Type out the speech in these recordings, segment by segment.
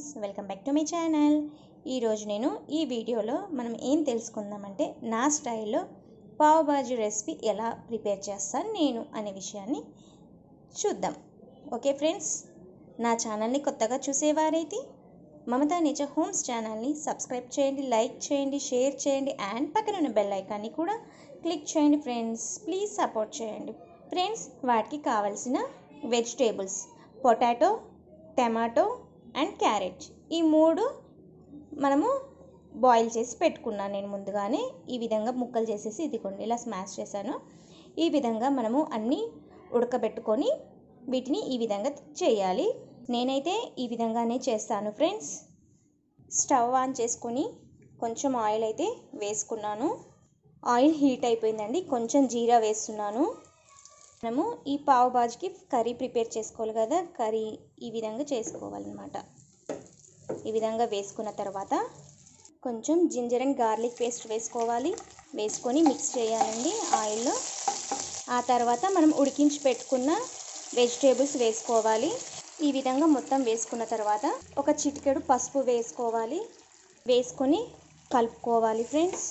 friends welcome back to my channel ఈరోజు నేను ఈ వీడియోలో మనం ఏం తెలుసుకుందామంటే నా స్టైల్లో పావ్ బాజీ రెసిపీ ఎలా ప్రిపేర్ చేస్తాను నేను అనే విషయాన్ని చూద్దాం ఓకే ఫ్రెండ్స్ నా ఛానల్ని కొత్తగా చూసేవారైతే మమతా నేచర్ హోమ్స్ ఛానల్ని సబ్స్క్రైబ్ చేయండి లైక్ చేయండి షేర్ చేయండి అండ్ పక్కన ఉన్న బెల్ ఐకాన్ని కూడా క్లిక్ చేయండి ఫ్రెండ్స్ ప్లీజ్ సపోర్ట్ చేయండి ఫ్రెండ్స్ వాటికి కావాల్సిన vegetables potato tomato and carrot ఈ మూడు మనము బాయిల్ చేసి పెట్టుకున్నాను నేను ముందుగానే ఈ విధంగా ముక్కలు చేసేసి ఇదిగోండి ఇలా స్మాష్ చేశాను ఈ విధంగా మనము అన్నీ ఉడకబెట్టుకొని వీటిని ఈ విధంగా చేయాలి నేనైతే ఈ విధంగానే చేస్తాను ఫ్రెండ్స్ స్టవ్ ఆన్ చేసుకొని కొంచెం ఆయిల్ అయితే వేసుకున్నాను ఆయిల్ హీట్ అయిపోయిందండి కొంచెం జీరా వేస్తున్నాను మనము ఈ పావు బాజీకి కర్రీ ప్రిపేర్ చేసుకోవాలి కదా కర్రీ ఈ విధంగా చేసుకోవాలన్నమాట ఈ విధంగా వేసుకున్న తర్వాత కొంచెం జింజర్ అండ్ గార్లిక్ పేస్ట్ వేసుకోవాలి వేసుకొని మిక్స్ చేయాలండి ఆయిల్లో ఆ తర్వాత మనం ఉడికించి పెట్టుకున్న వెజిటేబుల్స్ వేసుకోవాలి ఈ విధంగా మొత్తం వేసుకున్న తర్వాత ఒక చిటికెడు పసుపు వేసుకోవాలి వేసుకొని కలుపుకోవాలి ఫ్రెండ్స్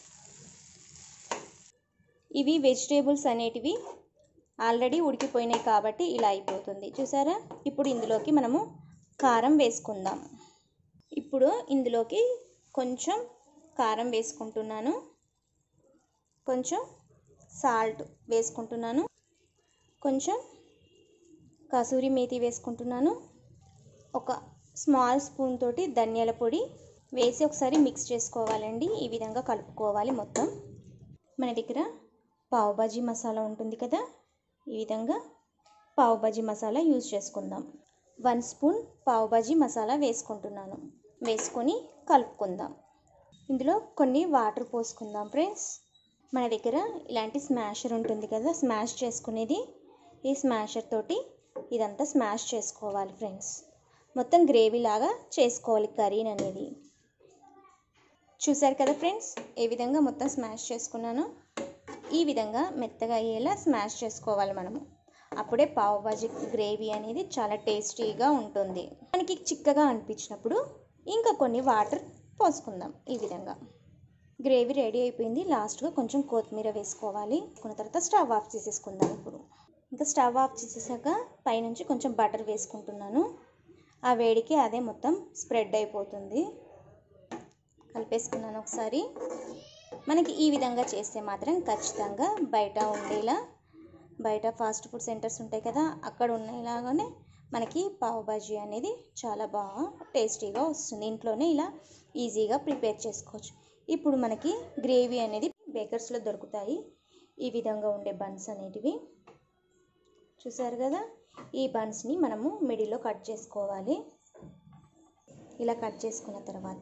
ఇవి వెజిటేబుల్స్ అనేటివి ఆల్రెడీ ఉడికిపోయినాయి కాబట్టి ఇలా అయిపోతుంది చూసారా ఇప్పుడు ఇందులోకి మనము కారం వేసుకుందాం ఇప్పుడు ఇందులోకి కొంచెం కారం వేసుకుంటున్నాను కొంచెం సాల్ట్ వేసుకుంటున్నాను కొంచెం కసూరి మేతి వేసుకుంటున్నాను ఒక స్మాల్ స్పూన్ తోటి ధనియాల పొడి వేసి ఒకసారి మిక్స్ చేసుకోవాలండి ఈ విధంగా కలుపుకోవాలి మొత్తం మన దగ్గర పావుబాజీ మసాలా ఉంటుంది కదా ఈ విధంగా పావుబాజీ మసాలా యూజ్ చేసుకుందాం వన్ స్పూన్ పావుబాజీ మసాలా వేసుకుంటున్నాను వేసుకొని కలుపుకుందాం ఇందులో కొన్ని వాటర్ పోసుకుందాం ఫ్రెండ్స్ మన దగ్గర ఇలాంటి స్మాషర్ ఉంటుంది కదా స్మాష్ చేసుకునేది ఈ స్మాషర్ తోటి ఇదంతా స్మాష్ చేసుకోవాలి ఫ్రెండ్స్ మొత్తం గ్రేవీ లాగా చేసుకోవాలి కర్రీని అనేది చూసారు కదా ఫ్రెండ్స్ ఏ విధంగా మొత్తం స్మాష్ చేసుకున్నాను ఈ విధంగా మెత్తగా అయ్యేలా స్మాష్ చేసుకోవాలి మనము అప్పుడే పావుబాజీ గ్రేవీ అనేది చాలా టేస్టీగా ఉంటుంది మనకి చిక్కగా అనిపించినప్పుడు ఇంకా కొన్ని వాటర్ పోసుకుందాం ఈ విధంగా గ్రేవీ రెడీ అయిపోయింది లాస్ట్గా కొంచెం కొత్తిమీర వేసుకోవాలి కొన్న తర్వాత స్టవ్ ఆఫ్ చేసేసుకుందాం ఇప్పుడు ఇంకా స్టవ్ ఆఫ్ చేసేసాక పైనుంచి కొంచెం బటర్ వేసుకుంటున్నాను ఆ వేడికి అదే మొత్తం స్ప్రెడ్ అయిపోతుంది కలిపేసుకున్నాను ఒకసారి మనకి ఈ విధంగా చేస్తే మాత్రం ఖచ్చితంగా బయట ఉండేలా బయట ఫాస్ట్ ఫుడ్ సెంటర్స్ ఉంటాయి కదా అక్కడ ఉండేలాగానే మనకి పావు బాజీ అనేది చాలా బాగా టేస్టీగా వస్తుంది ఇంట్లోనే ఇలా ఈజీగా ప్రిపేర్ చేసుకోవచ్చు ఇప్పుడు మనకి గ్రేవీ అనేది బేకర్స్లో దొరుకుతాయి ఈ విధంగా ఉండే బన్స్ అనేటివి చూసారు కదా ఈ బన్స్ని మనము మిడిల్లో కట్ చేసుకోవాలి ఇలా కట్ చేసుకున్న తర్వాత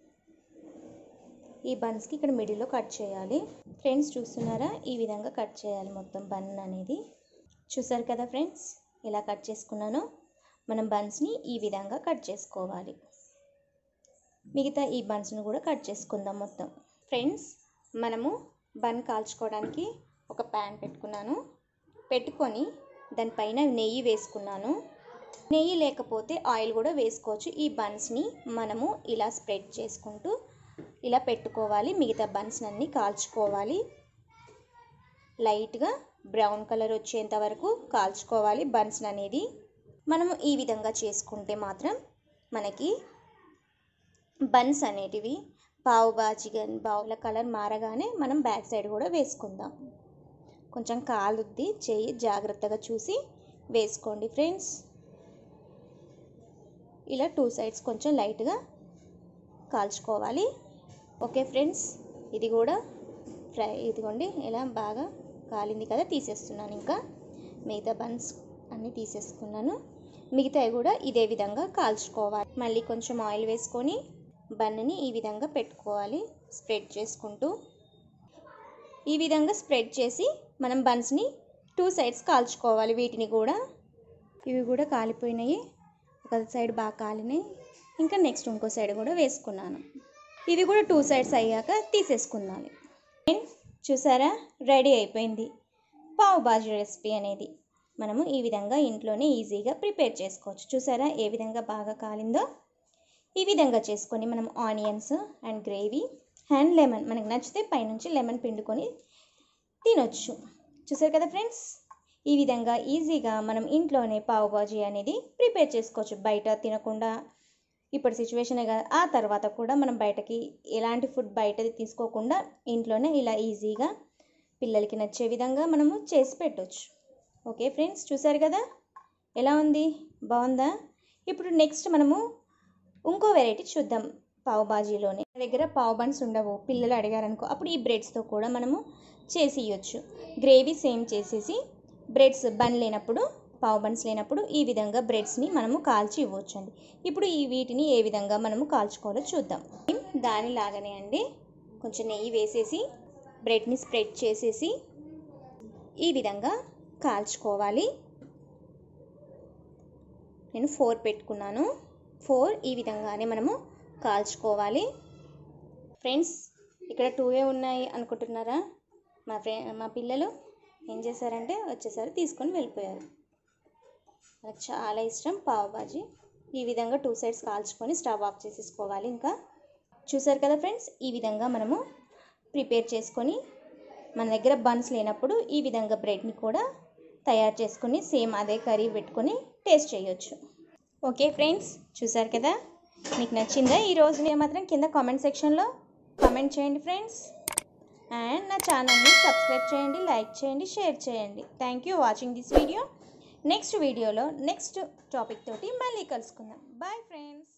ఈ బన్స్కి ఇక్కడ మిడిల్లో కట్ చేయాలి ఫ్రెండ్స్ చూస్తున్నారా ఈ విధంగా కట్ చేయాలి మొత్తం బన్ అనేది చూసారు కదా ఫ్రెండ్స్ ఇలా కట్ చేసుకున్నాను మనం బన్స్ని ఈ విధంగా కట్ చేసుకోవాలి మిగతా ఈ బన్స్ను కూడా కట్ చేసుకుందాం మొత్తం ఫ్రెండ్స్ మనము బన్ కాల్చుకోవడానికి ఒక ప్యాన్ పెట్టుకున్నాను పెట్టుకొని దానిపైన నెయ్యి వేసుకున్నాను నెయ్యి లేకపోతే ఆయిల్ కూడా వేసుకోవచ్చు ఈ బన్స్ని మనము ఇలా స్ప్రెడ్ చేసుకుంటూ ఇలా పెట్టుకోవాలి మిగతా బన్స్ అన్నీ కాల్చుకోవాలి లైట్గా బ్రౌన్ కలర్ వచ్చేంత వరకు కాల్చుకోవాలి బన్స్ అనేది మనము ఈ విధంగా చేసుకుంటే మాత్రం మనకి బన్స్ అనేటివి పావు బాజీ బావుల కలర్ మారగానే మనం బ్యాక్ సైడ్ కూడా వేసుకుందాం కొంచెం కాలుద్ది చేయి జాగ్రత్తగా చూసి వేసుకోండి ఫ్రెండ్స్ ఇలా టూ సైడ్స్ కొంచెం లైట్గా కాల్చుకోవాలి ఓకే ఫ్రెండ్స్ ఇది కూడా ఫ్రై ఇదిగోండి ఇలా బాగా కాలింది కదా తీసేస్తున్నాను ఇంకా మిగతా బన్స్ అన్నీ తీసేసుకున్నాను మిగతావి కూడా ఇదే విధంగా కాల్చుకోవాలి మళ్ళీ కొంచెం ఆయిల్ వేసుకొని బన్నని ఈ విధంగా పెట్టుకోవాలి స్ప్రెడ్ చేసుకుంటూ ఈ విధంగా స్ప్రెడ్ చేసి మనం బన్స్ని టూ సైడ్స్ కాల్చుకోవాలి వీటిని కూడా ఇవి కూడా కాలిపోయినాయి ఒక సైడ్ బాగా కాలినాయి ఇంకా నెక్స్ట్ ఇంకో సైడ్ కూడా వేసుకున్నాను ఇవి కూడా టూ సైడ్స్ అయ్యాక తీసేసుకుందాలి చూసారా రెడీ అయిపోయింది పావు బాజీ రెసిపీ అనేది మనము ఈ విధంగా ఇంట్లోనే ఈజీగా ప్రిపేర్ చేసుకోవచ్చు చూసారా ఏ విధంగా బాగా కాలిందో ఈ విధంగా చేసుకొని మనం onions and gravy and lemon మనకు నచ్చితే పైనుంచి లెమన్ పిండుకొని తినొచ్చు చూసారు కదా ఫ్రెండ్స్ ఈ విధంగా ఈజీగా మనం ఇంట్లోనే పావు బాజీ అనేది ప్రిపేర్ చేసుకోవచ్చు బయట తినకుండా ఇప్పుడు సిచ్యువేషన్ కదా ఆ తర్వాత కూడా మనం బయటకి ఎలాంటి ఫుడ్ బయటది తీసుకోకుండా ఇంట్లోనే ఇలా ఈజీగా పిల్లలకి నచ్చే విధంగా మనము చేసి పెట్టవచ్చు ఓకే ఫ్రెండ్స్ చూసారు కదా ఎలా ఉంది బాగుందా ఇప్పుడు నెక్స్ట్ మనము ఇంకో వెరైటీ చూద్దాం పావు బాజీలోనే మన దగ్గర పావు బన్స్ ఉండవు పిల్లలు అడిగారనుకో అప్పుడు ఈ బ్రెడ్స్తో కూడా మనము చేసి ఇవ్వచ్చు గ్రేవీ సేమ్ చేసేసి బ్రెడ్స్ బన్ లేనప్పుడు పావు బన్స్ లేనప్పుడు ఈ విధంగా బ్రెడ్స్ని మనము కాల్చి ఇవ్వచ్చండి ఇప్పుడు ఈ వీటిని ఏ విధంగా మనము కాల్చుకోవాలో చూద్దాం దానిలాగానే అండి కొంచెం నెయ్యి వేసేసి బ్రెడ్ని స్ప్రెడ్ చేసేసి ఈ విధంగా కాల్చుకోవాలి నేను ఫోర్ పెట్టుకున్నాను ఫోర్ ఈ విధంగానే మనము కాల్చుకోవాలి ఫ్రెండ్స్ ఇక్కడ టూ ఏ ఉన్నాయి అనుకుంటున్నారా మా ఫ్రె మా పిల్లలు ఏం చేశారంటే వచ్చేసరి తీసుకొని వెళ్ళిపోయారు వాళ్ళకి చాలా ఇష్టం పావు బాజీ ఈ విధంగా టూ సైడ్స్ కాల్చుకొని స్టవ్ ఆఫ్ చేసేసుకోవాలి ఇంకా చూసారు కదా ఫ్రెండ్స్ ఈ విధంగా మనము ప్రిపేర్ చేసుకొని మన దగ్గర బన్స్ లేనప్పుడు ఈ విధంగా బ్రెడ్ని కూడా తయారు చేసుకొని సేమ్ అదే కర్రీ పెట్టుకొని టేస్ట్ చేయొచ్చు ఓకే ఫ్రెండ్స్ చూసారు కదా మీకు నచ్చిందా ఈ రోజు నేను మాత్రం కింద కామెంట్ సెక్షన్లో కామెంట్ చేయండి ఫ్రెండ్స్ అండ్ నా ఛానల్ని సబ్స్క్రైబ్ చేయండి లైక్ చేయండి షేర్ చేయండి thank you watching this video next వీడియోలో నెక్స్ట్ టాపిక్ తోటి మళ్ళీ కలుసుకుందాం బాయ్ ఫ్రెండ్స్